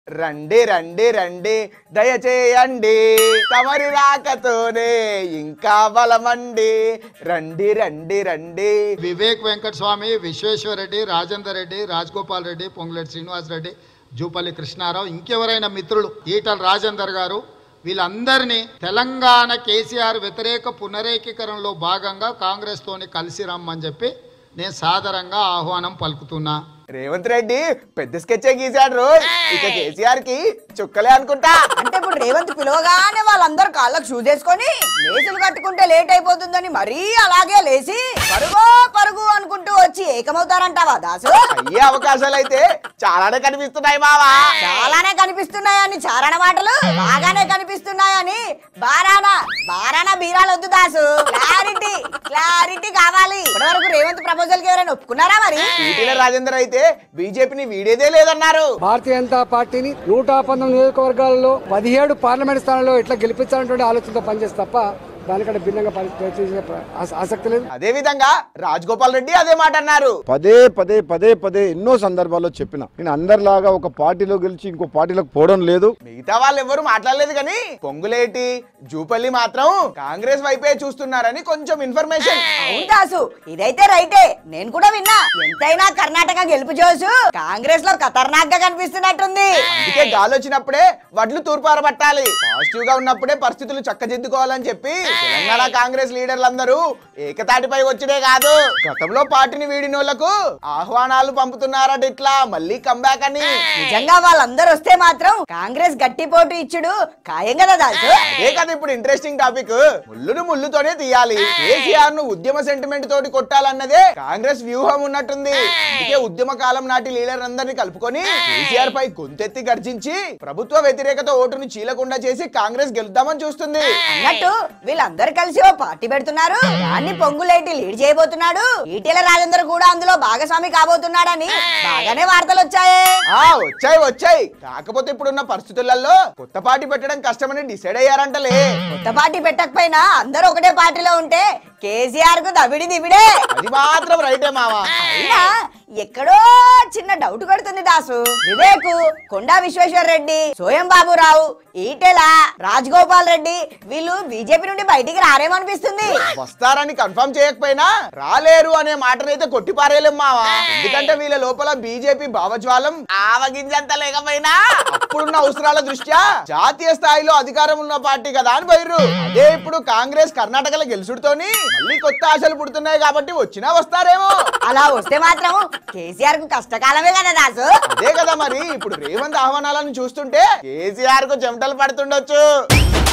రండి రండి రండి దయచేయండి తమరి రాకతోనే ఇంకా బలమండి రండి రండి రండి వివేక్ వెంకట స్వామి విశ్వేశ్వర రెడ్డి రాజేందర్ రెడ్డి రాజగోపాల్ రెడ్డి పొంగులేటి శ్రీనివాస్ రెడ్డి జూపల్లి కృష్ణారావు ఇంకెవరైనా మిత్రులు ఈటల రాజేందర్ గారు వీళ్ళందరినీ తెలంగాణ కేసీఆర్ వ్యతిరేక పునరేకీకరణలో భాగంగా కాంగ్రెస్ తోని కలిసి రమ్మని చెప్పి నేను సాదరంగా ఆహ్వానం పలుకుతున్నా రేవంత్ రెడ్డి పెద్ద స్కెచ్చే గీశాడు రోయ్ ఇక కేసీఆర్ కి చుక్కలే అనుకుంటా అంటే ఇప్పుడు రేవంత్ పిలవగానే వాళ్ళందరూ కాళ్ళకు షూస్ వేసుకొని లేచులు కట్టుకుంటే లేట్ అయిపోతుందని మరీ అలాగే లేచి పరుగో పరుగు అనుకుంటూ వచ్చి ఏకమవుతారంటావా దాసు అయ్యే అవకాశాలు అయితే చాలానే కనిపిస్తున్నాయి మావా చాలానే కనిపిస్తున్నాయని చారణ మాటలు బాగానే కనిపిస్తున్నాయని బారానా బారానా బీరాలు వద్దు దాసు క్లారిటీ క్లారిటీ కావాలి ఇప్పటివరకు రేవంత్ ప్రపోజల్ కి ఎవరైనా ఒప్పుకున్నారా మరి ఈటీల రాజేందర్ అయితే బీజేపీని వీడేదే లేదన్నారు భారతీయ జనతా పార్టీని నూట పంతొమ్మిది నియోజకవర్గాలలో పదిహేడు పార్లమెంట్ స్థానాల్లో ఎట్లా గెలిపించాలనే ఆలోచనతో పనిచేసి తప్ప దానికంటే భిన్నంగా పని- ప్రయత్నించే ప్ర- ఆస- ఆసక్తి లేదు అదే విధంగా రాజగోపాల్ రెడ్డి అదే మాట అన్నారు పదే పదే పదే పదే ఎన్నో సందర్భాల్లో చెప్పిన నేను అందరిలాగా ఒక పార్టీలో గెలిచి ఇంకో పార్టీలోకి పోవడం లేదు మిగతా వాళ్ళు ఎవరు మాట్లాడలేదు కానీ పొంగులేటి జూపల్లి మాత్రం కాంగ్రెస్ వైపే చూస్తున్నారని కొంచెం ఇన్ఫర్మేషన్ అవును దాసు ఇదైతే రైటే నేను కూడా విన్నా ఎంతైనా కర్ణాటక గెలుపు జోసు కాంగ్రెస్ లో ఖతర్నాక్ గా కనిపిస్తున్నట్టుంది అందుకే గాలి వచ్చినప్పుడే వడ్లు తూర్పారబట్టాలి పాజిటివ్ గా ఉన్నప్పుడే పరిస్థితులు చక్కదిద్దుకోవాలని చెప్పి తెలంగాణ కాంగ్రెస్ లీడర్లందరూ ఏకతాటిపై వచ్చినే కాదు గతంలో పార్టీని వీడినోళ్లకు ఆహ్వానాలు పంపుతున్నారట ఇట్లా మళ్ళీ కంబ్యాక్ అని నిజంగా వాళ్ళందరూ వస్తే మాత్రం కాంగ్రెస్ గట్టి పోటు ఇచ్చుడు ఖాయం కదా దాసు అదే కదా ఇప్పుడు ఇంట్రెస్టింగ్ టాపిక్ ముళ్ళును ముళ్ళుతోనే తీయాలి కేసీఆర్ ను ఉద్యమ సెంటిమెంట్ తోటి కొట్టాలన్నదే కాంగ్రెస్ వ్యూహం ఉన్నట్టుంది అందుకే ఉద్యమ కాలం నాటి లీడర్ అందరిని కలుపుకొని కేసీఆర్ పై గొంతెత్తి గర్జించి ప్రభుత్వ వ్యతిరేకత ఓటును చీలకుండా చేసి కాంగ్రెస్ గెలుద్దామని చూస్తుంది అన్నట్టు వీళ్ళందరూ కలిసి ఓ పార్టీ పెడుతున్నారు దాన్ని పొంగులేటి లీడ్ చేయబోతున్నాడు ఈటెల రాజేందర్ కూడా అందులో భాగస్వామి కాబోతున్నాడని బాగానే వార్తలు వచ్చాయే ఆ వచ్చాయి వచ్చాయి కాకపోతే ఇప్పుడున్న పరిస్థితులలో కొత్త పార్టీ పెట్టడం కష్టమని డిసైడ్ అయ్యారంటలే కొత్త పార్టీ పెట్టకపోయినా అందరూ ఒకటే పార్టీలో ఉంటే కేసీఆర్ కు దబిడి దిబిడే అది మాత్రం రైటే మావా అయినా ఎక్కడో చిన్న డౌట్ కొడుతుంది దాసు వివేక్ కొండా విశ్వేశ్వర్ రెడ్డి సోయం బాబురావు ఈటెల రాజగోపాల్ రెడ్డి వీళ్ళు బీజేపీ నుండి బయటికి రారేమనిపిస్తుంది వస్తారని కన్ఫర్మ్ చేయకపోయినా రాలేరు అనే మాటనైతే కొట్టిపారేలేం మావా ఎందుకంటే వీళ్ళ లోపల బీజేపీ భావజ్వాలం ఆవగింజంత లేకపోయినా అప్పుడున్న అవసరాల దృష్ట్యా జాతీయ స్థాయిలో అధికారం ఉన్న పార్టీ కదా అని పోయిర్రు అదే ఇప్పుడు కాంగ్రెస్ కర్ణాటకలో గెలుచుడుతోని మళ్ళీ కొత్త ఆశలు పుడుతున్నాయి కాబట్టి వచ్చినా వస్తారేమో అలా వస్తే మాత్రం కేసీఆర్ కు కష్టకాలమే కదా దాసు అదే కదా మరి ఇప్పుడు రేవంత్ ఆహ్వానాలను చూస్తుంటే కేసీఆర్ కు చెమటలు పడుతుండొచ్చు